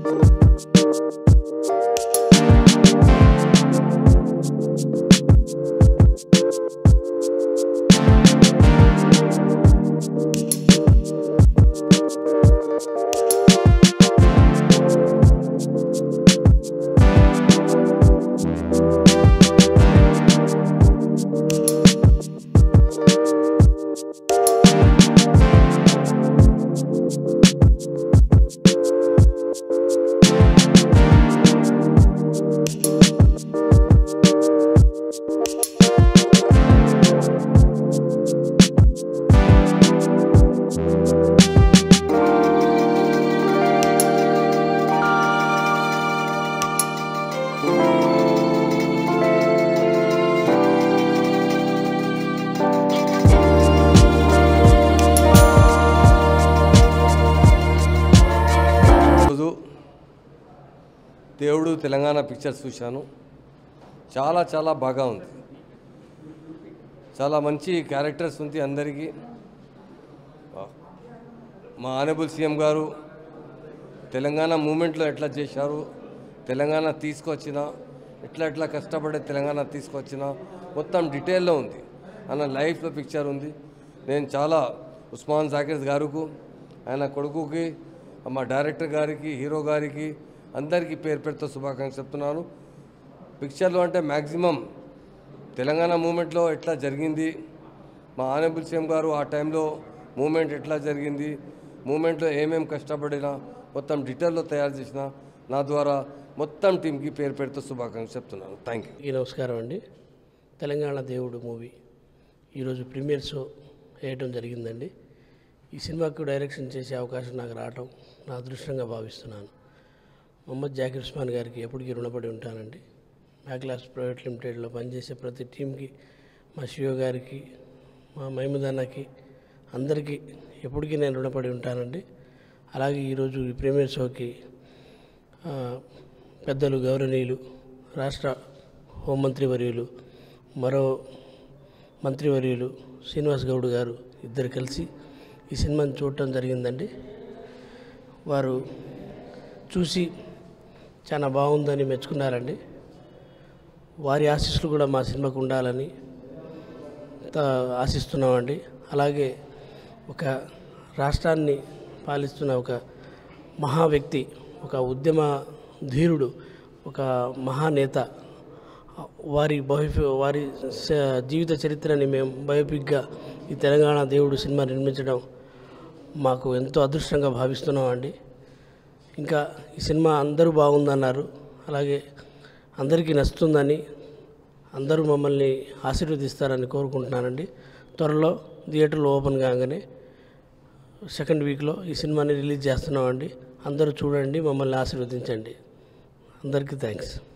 రోజు దేవుడు తెలంగాణ పిక్చర్స్ చూశాను చాలా చాలా బాగా ఉంది చాలా మంచి క్యారెక్టర్స్ ఉంది అందరికీ మా ఆనబుల్ సీఎం గారు తెలంగాణ మూమెంట్లో ఎట్లా చేశారు తెలంగాణ తీసుకొచ్చిన ఎట్లా ఎట్లా కష్టపడే తెలంగాణ తీసుకొచ్చిన మొత్తం డీటెయిల్లో ఉంది అన్న లైఫ్లో పిక్చర్ ఉంది నేను చాలా ఉస్మాన్ జాకిర్ గారుకు ఆయన కొడుకుకి మా డైరెక్టర్ గారికి హీరో గారికి అందరికీ పేరు పేరుతో శుభాకాంక్షలు చెప్తున్నాను పిక్చర్లో అంటే మ్యాక్సిమం తెలంగాణ మూమెంట్లో ఎట్లా జరిగింది మా ఆనబుల్ సీఎం గారు ఆ టైంలో మూమెంట్ ఎట్లా జరిగింది మూమెంట్లో ఏమేం కష్టపడినా మొత్తం డీటెయిల్లో తయారు చేసిన నా ద్వారా మొత్తం టీంకి పేరు పేరుతో శుభాకాంక్షలు చెప్తున్నాను థ్యాంక్ యూ ఈ నమస్కారం అండి తెలంగాణ దేవుడు మూవీ ఈరోజు ప్రీమియర్ షో వేయటం జరిగిందండి ఈ సినిమాకు డైరెక్షన్ చేసే అవకాశం నాకు రావటం నా అదృష్టంగా భావిస్తున్నాను మొహమ్మద్ జాకిర్ ఉస్మాన్ గారికి ఎప్పటికీ రుణపడి ఉంటానండి మ్యాక్లాస్ ప్రైవేట్ లిమిటెడ్లో పనిచేసే ప్రతి టీంకి మా షియో గారికి మా మహమూద్ అన్నకి అందరికీ ఎప్పటికీ నేను రుణపడి ఉంటానండి అలాగే ఈరోజు ఈ ప్రీమియర్ షోకి ఆ, పెద్దలు గౌరవనీయులు రాష్ట్ర హోంమంత్రి వర్యులు మరో మంత్రివర్యులు శ్రీనివాస్ గౌడ్ గారు ఇద్దరు కలిసి ఈ సినిమాని చూడటం జరిగిందండి వారు చూసి చాలా బాగుందని మెచ్చుకున్నారండి వారి ఆశీస్సులు కూడా మా సినిమాకు ఉండాలని త- ఆశిస్తున్నామండి అలాగే ఒక రాష్ట్రాన్ని పాలిస్తున్న ఒక మహా వ్యక్తి ఒక ఉద్యమ ధీరుడు ఒక మహానేత వారి బయోపి వారి స- జీవిత చరిత్రని మేము బయోపిక్గా ఈ తెలంగాణ దేవుడు సినిమా నిర్మించడం మాకు ఎంతో అదృష్టంగా భావిస్తున్నామండి ఇంకా ఈ సినిమా అందరూ బాగుందన్నారు అలాగే అందరికీ నచ్చుతుందని అందరూ మమ్మల్ని ఆశీర్వదిస్తారని కోరుకుంటున్నానండి త్వరలో థియేటర్లు ఓపెన్ కాగానే సెకండ్ వీక్లో ఈ సినిమాని రిలీజ్ చేస్తున్నామండి అందరూ చూడండి మమ్మల్ని ఆశీర్వదించండి అందరికీ థ్యాంక్స్